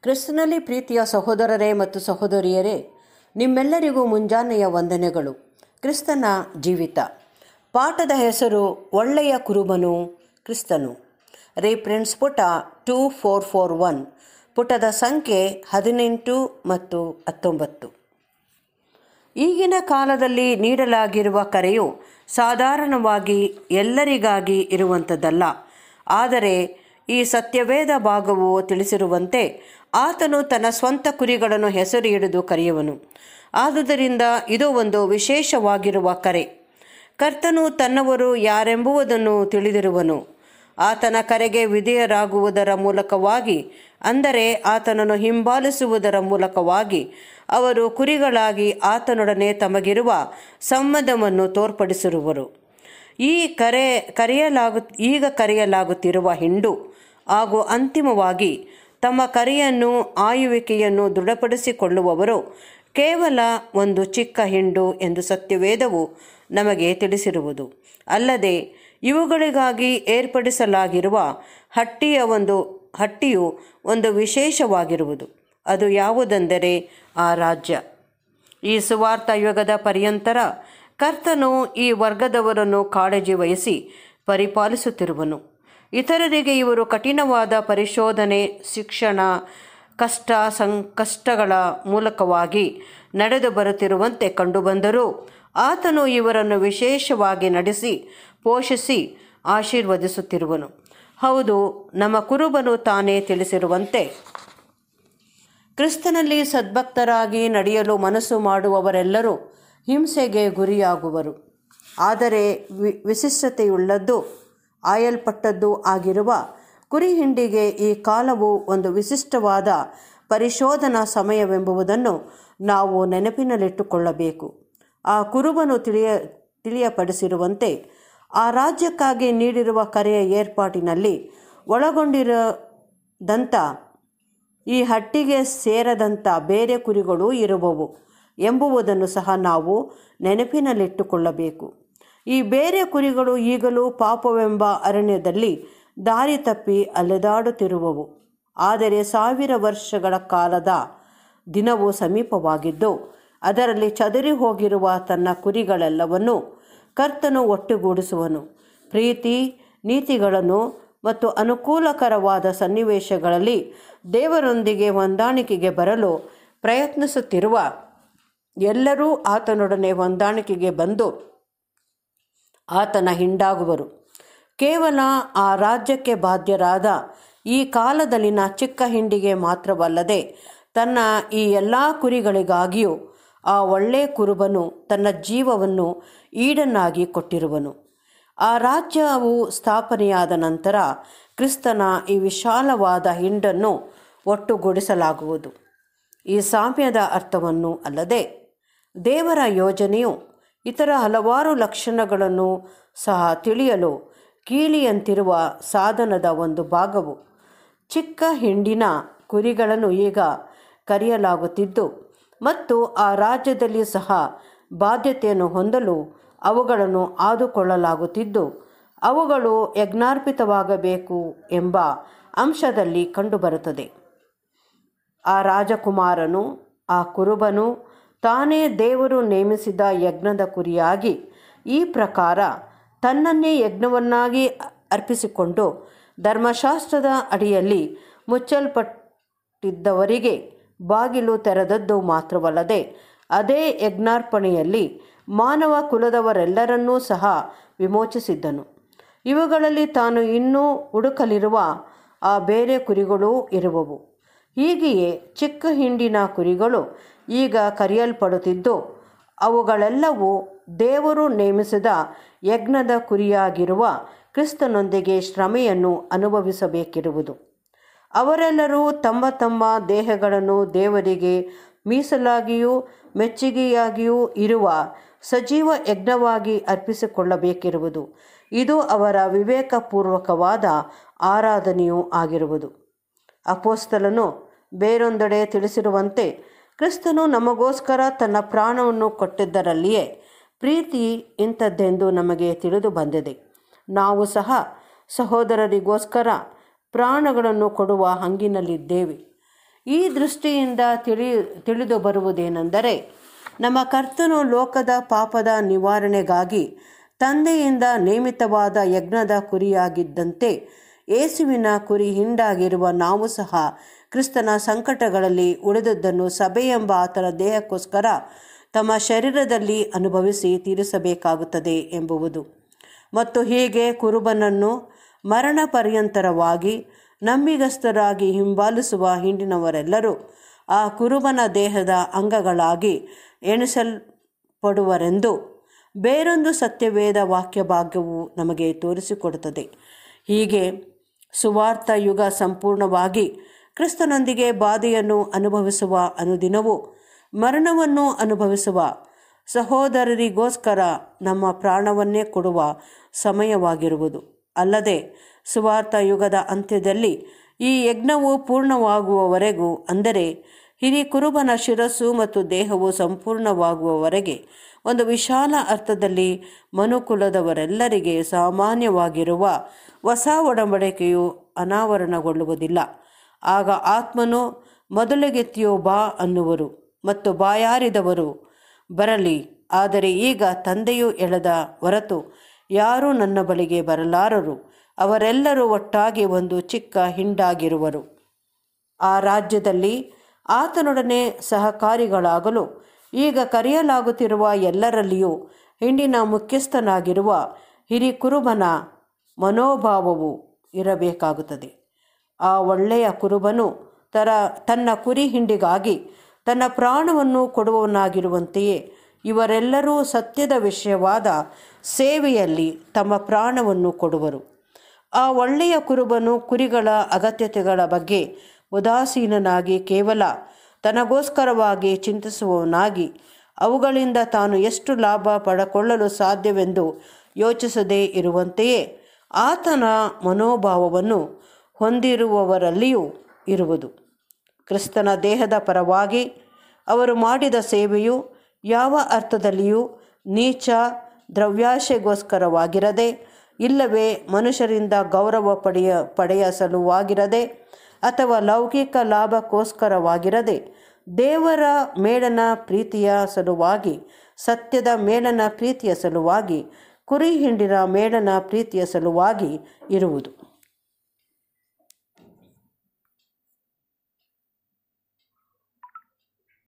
ಕ್ರಿಸ್ತನಲ್ಲಿ ಪ್ರೀತಿಯ ಸಹೋದರರೇ ಮತ್ತು ಸಹೋದರಿಯರೇ ನಿಮ್ಮೆಲ್ಲರಿಗೂ ಮುಂಜಾನೆಯ ವಂದನೆಗಳು ಕ್ರಿಸ್ತನ ಜೀವಿತ ಪಾಠದ ಹೆಸರು ಒಳ್ಳೆಯ ಕುರುಬನು ಕ್ರಿಸ್ತನು ರೆಫರೆನ್ಸ್ ಪುಟ ಟೂ ಫೋರ್ ಫೋರ್ ಒನ್ ಪುಟದ ಸಂಖ್ಯೆ ಹದಿನೆಂಟು ಮತ್ತು ಹತ್ತೊಂಬತ್ತು ಈಗಿನ ಕಾಲದಲ್ಲಿ ನೀಡಲಾಗಿರುವ ಕರೆಯು ಸಾಧಾರಣವಾಗಿ ಎಲ್ಲರಿಗಾಗಿ ಇರುವಂಥದ್ದಲ್ಲ ಆದರೆ ಈ ಸತ್ಯವೇದ ಭಾಗವು ತಿಳಿಸಿರುವಂತೆ ಆತನು ತನ್ನ ಸ್ವಂತ ಕುರಿಗಳನ್ನು ಹೆಸರು ಹಿಡಿದು ಕರೆಯುವನು ಆದುದರಿಂದ ಇದು ಒಂದು ವಿಶೇಷವಾಗಿರುವ ಕರೆ ಕರ್ತನು ತನ್ನವರು ಯಾರೆಂಬುವುದನ್ನು ತಿಳಿದಿರುವನು ಆತನ ಕರೆಗೆ ವಿಧೇಯರಾಗುವುದರ ಮೂಲಕವಾಗಿ ಅಂದರೆ ಆತನನ್ನು ಹಿಂಬಾಲಿಸುವುದರ ಮೂಲಕವಾಗಿ ಅವರು ಕುರಿಗಳಾಗಿ ಆತನೊಡನೆ ತಮಗಿರುವ ಸಂಬಂಧವನ್ನು ತೋರ್ಪಡಿಸಿರುವರು ಈ ಕರೆ ಕರೆಯಲಾಗು ಈಗ ಕರೆಯಲಾಗುತ್ತಿರುವ ಹಿಂಡು ಹಾಗೂ ಅಂತಿಮವಾಗಿ ತಮ್ಮ ಕರೆಯನ್ನು ಆಯುವಿಕೆಯನ್ನು ದೃಢಪಡಿಸಿಕೊಳ್ಳುವವರು ಕೇವಲ ಒಂದು ಚಿಕ್ಕ ಹಿಂಡು ಎಂದು ಸತ್ಯವೇದವು ನಮಗೆ ತಿಳಿಸಿರುವುದು ಅಲ್ಲದೆ ಇವುಗಳಿಗಾಗಿ ಏರ್ಪಡಿಸಲಾಗಿರುವ ಹಟ್ಟಿಯ ಒಂದು ಹಟ್ಟಿಯು ಒಂದು ವಿಶೇಷವಾಗಿರುವುದು ಅದು ಯಾವುದೆಂದರೆ ಆ ರಾಜ್ಯ ಈ ಸುವಾರ್ಥ ಯುಗದ ಪರ್ಯಂತರ ಕರ್ತನು ಈ ವರ್ಗದವರನ್ನು ಕಾಳಜಿ ವಹಿಸಿ ಪರಿಪಾಲಿಸುತ್ತಿರುವನು ಇತರರಿಗೆ ಇವರು ಕಠಿಣವಾದ ಪರಿಶೋಧನೆ ಶಿಕ್ಷಣ ಕಷ್ಟ ಸಂಕಷ್ಟಗಳ ಮೂಲಕವಾಗಿ ನಡೆದು ಬರುತ್ತಿರುವಂತೆ ಕಂಡುಬಂದರೂ ಆತನು ಇವರನ್ನು ವಿಶೇಷವಾಗಿ ನಡೆಸಿ ಪೋಷಿಸಿ ಆಶೀರ್ವದಿಸುತ್ತಿರುವನು ಹೌದು ನಮ್ಮ ಕುರುಬನು ತಾನೇ ತಿಳಿಸಿರುವಂತೆ ಕ್ರಿಸ್ತನಲ್ಲಿ ಸದ್ಭಕ್ತರಾಗಿ ನಡೆಯಲು ಮನಸ್ಸು ಮಾಡುವವರೆಲ್ಲರೂ ಹಿಂಸೆಗೆ ಗುರಿಯಾಗುವರು ಆದರೆ ವಿ ವಿಶಿಷ್ಟತೆಯುಳ್ಳದ್ದು ಆಯಲ್ಪಟ್ಟದ್ದು ಆಗಿರುವ ಕುರಿ ಹಿಂಡಿಗೆ ಈ ಕಾಲವು ಒಂದು ವಿಶಿಷ್ಟವಾದ ಪರಿಶೋಧನಾ ಸಮಯವೆಂಬುದನ್ನು ನಾವು ನೆನಪಿನಲ್ಲಿಟ್ಟುಕೊಳ್ಳಬೇಕು ಆ ಕುರುಬನು ತಿಳಿಯ ತಿಳಿಯಪಡಿಸಿರುವಂತೆ ಆ ರಾಜ್ಯಕ್ಕಾಗಿ ನೀಡಿರುವ ಕರೆಯ ಏರ್ಪಾಟಿನಲ್ಲಿ ಒಳಗೊಂಡಿರದಂಥ ಈ ಹಟ್ಟಿಗೆ ಸೇರದಂಥ ಬೇರೆ ಕುರಿಗಳು ಇರುವವು ಎಂಬುವುದನ್ನು ಸಹ ನಾವು ನೆನಪಿನಲ್ಲಿಟ್ಟುಕೊಳ್ಳಬೇಕು ಈ ಬೇರೆ ಕುರಿಗಳು ಈಗಲೂ ಪಾಪವೆಂಬ ಅರಣ್ಯದಲ್ಲಿ ದಾರಿ ತಪ್ಪಿ ಅಲೆದಾಡುತ್ತಿರುವವು ಆದರೆ ಸಾವಿರ ವರ್ಷಗಳ ಕಾಲದ ದಿನವು ಸಮೀಪವಾಗಿದ್ದು ಅದರಲ್ಲಿ ಚದರಿ ಹೋಗಿರುವ ತನ್ನ ಕುರಿಗಳೆಲ್ಲವನ್ನು ಕರ್ತನು ಒಟ್ಟುಗೂಡಿಸುವನು ಪ್ರೀತಿ ನೀತಿಗಳನ್ನು ಮತ್ತು ಅನುಕೂಲಕರವಾದ ಸನ್ನಿವೇಶಗಳಲ್ಲಿ ದೇವರೊಂದಿಗೆ ಹೊಂದಾಣಿಕೆಗೆ ಬರಲು ಪ್ರಯತ್ನಿಸುತ್ತಿರುವ ಎಲ್ಲರೂ ಆತನೊಡನೆ ಹೊಂದಾಣಿಕೆಗೆ ಬಂದು ಆತನ ಹಿಂಡಾಗುವರು ಕೇವಲ ಆ ರಾಜ್ಯಕ್ಕೆ ಬಾಧ್ಯರಾದ ಈ ಕಾಲದಲ್ಲಿನ ಚಿಕ್ಕ ಹಿಂಡಿಗೆ ಮಾತ್ರವಲ್ಲದೆ ತನ್ನ ಈ ಎಲ್ಲ ಕುರಿಗಳಿಗಾಗಿಯೂ ಆ ಒಳ್ಳೆ ಕುರುಬನು ತನ್ನ ಜೀವವನ್ನು ಈಡನ್ನಾಗಿ ಕೊಟ್ಟಿರುವನು ಆ ರಾಜ್ಯವು ಸ್ಥಾಪನೆಯಾದ ನಂತರ ಕ್ರಿಸ್ತನ ಈ ವಿಶಾಲವಾದ ಹಿಂಡನ್ನು ಒಟ್ಟುಗೂಡಿಸಲಾಗುವುದು ಈ ಸಾಮ್ಯದ ಅರ್ಥವನ್ನು ಅಲ್ಲದೆ ದೇವರ ಯೋಜನೆಯು ಇತರ ಹಲವಾರು ಲಕ್ಷಣಗಳನ್ನು ಸಹ ತಿಳಿಯಲು ಕೀಲಿಯಂತಿರುವ ಸಾಧನದ ಒಂದು ಭಾಗವು ಚಿಕ್ಕ ಹಿಂಡಿನ ಕುರಿಗಳನ್ನು ಈಗ ಕರೆಯಲಾಗುತ್ತಿದ್ದು ಮತ್ತು ಆ ರಾಜ್ಯದಲ್ಲಿ ಸಹ ಬಾಧ್ಯತೆಯನ್ನು ಹೊಂದಲು ಅವುಗಳನ್ನು ಆದುಕೊಳ್ಳಲಾಗುತ್ತಿದ್ದು ಅವುಗಳು ಯಜ್ಞಾರ್ಪಿತವಾಗಬೇಕು ಎಂಬ ಅಂಶದಲ್ಲಿ ಕಂಡುಬರುತ್ತದೆ ಆ ರಾಜಕುಮಾರನು ಆ ಕುರುಬನು ತಾನೇ ದೇವರು ನೇಮಿಸಿದ ಯಜ್ಞದ ಕುರಿಯಾಗಿ ಈ ಪ್ರಕಾರ ತನ್ನನ್ನೇ ಯಜ್ಞವನ್ನಾಗಿ ಅರ್ಪಿಸಿಕೊಂಡು ಧರ್ಮಶಾಸ್ತ್ರದ ಅಡಿಯಲ್ಲಿ ಮುಚ್ಚಲ್ಪಟ್ಟಿದ್ದವರಿಗೆ ಬಾಗಿಲು ತೆರೆದದ್ದು ಮಾತ್ರವಲ್ಲದೆ ಅದೇ ಯಜ್ಞಾರ್ಪಣೆಯಲ್ಲಿ ಮಾನವ ಕುಲದವರೆಲ್ಲರನ್ನೂ ಸಹ ವಿಮೋಚಿಸಿದ್ದನು ಇವುಗಳಲ್ಲಿ ತಾನು ಇನ್ನೂ ಹುಡುಕಲಿರುವ ಆ ಬೇರೆ ಕುರಿಗಳೂ ಇರುವವು ಹೀಗೆಯೇ ಚಿಕ್ಕ ಹಿಂಡಿನ ಕುರಿಗಳು ಈಗ ಕರೆಯಲ್ಪಡುತ್ತಿದ್ದು ಅವುಗಳೆಲ್ಲವೂ ದೇವರು ನೇಮಿಸಿದ ಯಜ್ಞದ ಕುರಿಯಾಗಿರುವ ಕ್ರಿಸ್ತನೊಂದಿಗೆ ಶ್ರಮೆಯನ್ನು ಅನುಭವಿಸಬೇಕಿರುವುದು ಅವರೆಲ್ಲರೂ ತಮ್ಮ ತಮ್ಮ ದೇಹಗಳನ್ನು ದೇವರಿಗೆ ಮೀಸಲಾಗಿಯೂ ಮೆಚ್ಚುಗೆಯಾಗಿಯೂ ಇರುವ ಸಜೀವ ಯಜ್ಞವಾಗಿ ಅರ್ಪಿಸಿಕೊಳ್ಳಬೇಕಿರುವುದು ಇದು ಅವರ ವಿವೇಕಪೂರ್ವಕವಾದ ಆರಾಧನೆಯೂ ಆಗಿರುವುದು ಅಪೋಸ್ತಲನು ಬೇರೊಂದೆಡೆ ತಿಳಿಸಿರುವಂತೆ ಕ್ರಿಸ್ತನು ನಮಗೋಸ್ಕರ ತನ್ನ ಪ್ರಾಣವನ್ನು ಕೊಟ್ಟಿದ್ದರಲ್ಲಿಯೇ ಪ್ರೀತಿ ಇಂಥದ್ದೆಂದು ನಮಗೆ ತಿಳಿದು ಬಂದಿದೆ ನಾವು ಸಹ ಸಹೋದರರಿಗೋಸ್ಕರ ಪ್ರಾಣಗಳನ್ನು ಕೊಡುವ ಹಂಗಿನಲ್ಲಿದ್ದೇವೆ ಈ ದೃಷ್ಟಿಯಿಂದ ತಿಳಿ ತಿಳಿದು ಬರುವುದೇನೆಂದರೆ ನಮ್ಮ ಕರ್ತನು ಲೋಕದ ಪಾಪದ ನಿವಾರಣೆಗಾಗಿ ತಂದೆಯಿಂದ ನೇಮಿತವಾದ ಯಜ್ಞದ ಕುರಿಯಾಗಿದ್ದಂತೆ ಯೇಸುವಿನ ಕುರಿ ಹಿಂಡಾಗಿರುವ ನಾವು ಸಹ ಕ್ರಿಸ್ತನ ಸಂಕಟಗಳಲ್ಲಿ ಉಳಿದದ್ದನ್ನು ಸಭೆಯೆಂಬ ಆತನ ದೇಹಕ್ಕೋಸ್ಕರ ತಮ್ಮ ಶರೀರದಲ್ಲಿ ಅನುಭವಿಸಿ ತೀರಿಸಬೇಕಾಗುತ್ತದೆ ಎಂಬುವುದು ಮತ್ತು ಹೀಗೆ ಕುರುಬನನ್ನು ಮರಣ ಪರ್ಯಂತರವಾಗಿ ನಂಬಿಗಸ್ತರಾಗಿ ಹಿಂಬಾಲಿಸುವ ಹಿಂಡಿನವರೆಲ್ಲರೂ ಆ ಕುರುಬನ ದೇಹದ ಅಂಗಗಳಾಗಿ ಎಣಿಸಲ್ಪಡುವರೆಂದು ಬೇರೊಂದು ಸತ್ಯವೇದ ವಾಕ್ಯ ಭಾಗ್ಯವು ನಮಗೆ ತೋರಿಸಿಕೊಡುತ್ತದೆ ಹೀಗೆ ಸುವಾರ್ಥ ಯುಗ ಸಂಪೂರ್ಣವಾಗಿ ಕ್ರಿಸ್ತನೊಂದಿಗೆ ಬಾಧೆಯನ್ನು ಅನುಭವಿಸುವ ಅನುದಿನವೂ ಮರಣವನ್ನು ಅನುಭವಿಸುವ ಸಹೋದರರಿಗೋಸ್ಕರ ನಮ್ಮ ಪ್ರಾಣವನ್ನೇ ಕೊಡುವ ಸಮಯವಾಗಿರುವುದು ಅಲ್ಲದೆ ಸುವಾರ್ಥ ಯುಗದ ಅಂತ್ಯದಲ್ಲಿ ಈ ಯಜ್ಞವು ಪೂರ್ಣವಾಗುವವರೆಗೂ ಅಂದರೆ ಹಿರಿ ಕುರುಬನ ಶಿರಸ್ಸು ಮತ್ತು ದೇಹವು ಸಂಪೂರ್ಣವಾಗುವವರೆಗೆ ಒಂದು ವಿಶಾಲ ಅರ್ಥದಲ್ಲಿ ಮನುಕುಲದವರೆಲ್ಲರಿಗೆ ಸಾಮಾನ್ಯವಾಗಿರುವ ಹೊಸ ಒಡಂಬಡಿಕೆಯು ಅನಾವರಣಗೊಳ್ಳುವುದಿಲ್ಲ ಆಗ ಆತ್ಮನು ಮೊದಲಿಗೆತ್ತಿಯೋ ಬಾ ಅನ್ನುವರು ಮತ್ತು ಬಾಯಾರಿದವರು ಬರಲಿ ಆದರೆ ಈಗ ತಂದೆಯು ಎಳೆದ ಹೊರತು ಯಾರೂ ನನ್ನ ಬಳಿಗೆ ಬರಲಾರರು ಅವರೆಲ್ಲರೂ ಒಟ್ಟಾಗಿ ಒಂದು ಚಿಕ್ಕ ಹಿಂಡಾಗಿರುವರು ಆ ರಾಜ್ಯದಲ್ಲಿ ಆತನೊಡನೆ ಸಹಕಾರಿಗಳಾಗಲು ಈಗ ಕರೆಯಲಾಗುತ್ತಿರುವ ಎಲ್ಲರಲ್ಲಿಯೂ ಹಿಂಡಿನ ಮುಖ್ಯಸ್ಥನಾಗಿರುವ ಹಿರಿ ಕುರುಬನ ಮನೋಭಾವವು ಇರಬೇಕಾಗುತ್ತದೆ ಆ ಒಳ್ಳೆಯ ಕುರುಬನು ತರ ತನ್ನ ಕುರಿ ಹಿಂಡಿಗಾಗಿ ತನ್ನ ಪ್ರಾಣವನ್ನು ಕೊಡುವವನಾಗಿರುವಂತೆಯೇ ಇವರೆಲ್ಲರೂ ಸತ್ಯದ ವಿಷಯವಾದ ಸೇವೆಯಲ್ಲಿ ತಮ್ಮ ಪ್ರಾಣವನ್ನು ಕೊಡುವರು ಆ ಒಳ್ಳೆಯ ಕುರುಬನು ಕುರಿಗಳ ಅಗತ್ಯತೆಗಳ ಬಗ್ಗೆ ಉದಾಸೀನನಾಗಿ ಕೇವಲ ತನಗೋಸ್ಕರವಾಗಿ ಚಿಂತಿಸುವವನಾಗಿ ಅವುಗಳಿಂದ ತಾನು ಎಷ್ಟು ಲಾಭ ಪಡಕೊಳ್ಳಲು ಸಾಧ್ಯವೆಂದು ಯೋಚಿಸದೇ ಇರುವಂತೆಯೇ ಆತನ ಮನೋಭಾವವನ್ನು ಹೊಂದಿರುವವರಲ್ಲಿಯೂ ಇರುವುದು ಕ್ರಿಸ್ತನ ದೇಹದ ಪರವಾಗಿ ಅವರು ಮಾಡಿದ ಸೇವೆಯು ಯಾವ ಅರ್ಥದಲ್ಲಿಯೂ ನೀಚ ದ್ರವ್ಯಾಶೆಗೋಸ್ಕರವಾಗಿರದೆ ಇಲ್ಲವೇ ಮನುಷ್ಯರಿಂದ ಗೌರವ ಪಡೆಯ ಪಡೆಯ ಸಲುವಾಗಿರದೆ ಅಥವಾ ಲೌಕಿಕ ಲಾಭಕ್ಕೋಸ್ಕರವಾಗಿರದೆ ದೇವರ ಮೇಳನ ಪ್ರೀತಿಯ ಸಲುವಾಗಿ ಸತ್ಯದ ಮೇಳನ ಪ್ರೀತಿಯ ಸಲುವಾಗಿ ಕುರಿ ಹಿಂಡಿನ ಮೇಳನ ಪ್ರೀತಿಯ ಸಲುವಾಗಿ ಇರುವುದು